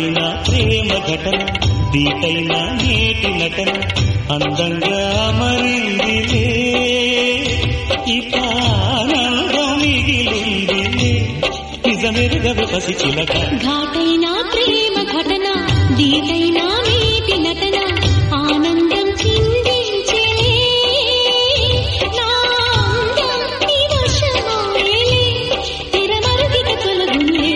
ఘాటైన ప్రేమ ఘటన దీటైన నేటి నటన అందంగా మరిందిలే ఇక ఆనందం మిగిలిందిలే నిజమెరుగవి పసి చిలక ఘాటైన ప్రేమ ఘటన దీటైన నీటి నటన ఆనందం చిందించేలే నా అందం నీ వశమాయేలే తెరమరుగిన తొలగులే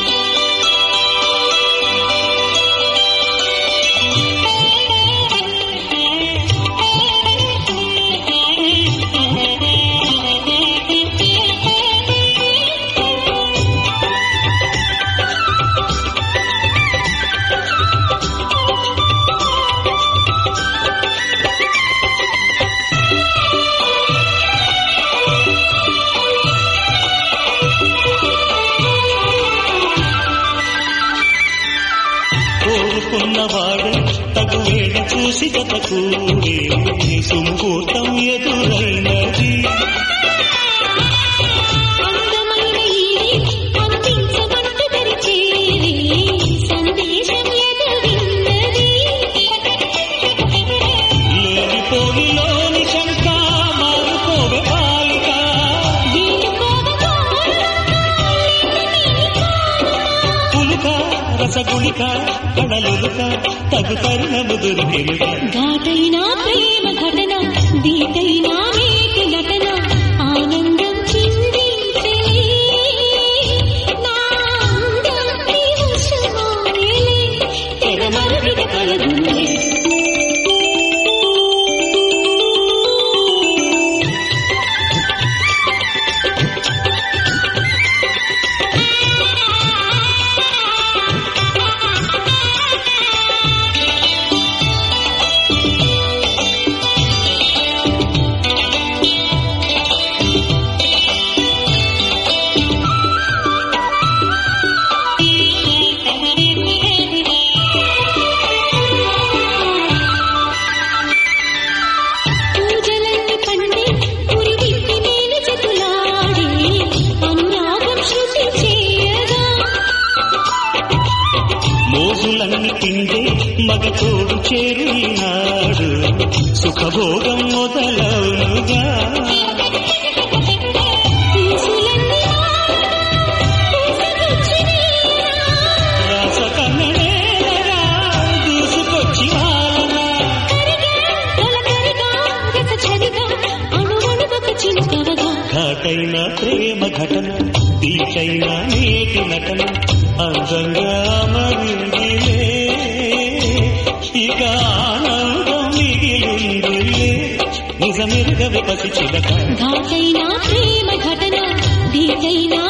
కోరుకున్నవాడు తగు వేడ చూసి గతకూడే సుముహూర్తం ఎదురైనది అందమైన ఈ పంపించమంటూ తెరిచేది సందేశం ఎదురున్నది లేనిపోనిలోని శంక మారుకోవే బాలిక పులుక రసగుళిక కడలులుక తగు తరుణము దొరికెనుక ఘాటైన ప్రేమ ఘటన దీటైన నీటి నటన ఆనందం చిందించే నా అందం నీ వశమాయేలే తెరమరుగిన కలగులే పూజలన్నీ పండి పురివిప్పి నేను చెతులాడి అనురాగం శృతి చేయగా మోజులన్నీ పిండే మగ తోడు చేరు ఈనాడు సుఖభోగం మొదలవునుగా పూసులన్నీ పూసుకొచ్చినీరా రాస కన్నడేరా దూసుకొచ్చి వాలనా తొలకరిగా రసచరిగా అణువణువొక చిలుకవగా ఘాటైన ప్రేమ ఘటన తీటైన నేటి నటన అందంగా మరిందిలే ఇక ఆనందం మిగిలిందిలే నిజమెరుగవి పసి చిలక ఘాటైన ప్రేమ ఘటన దీటైన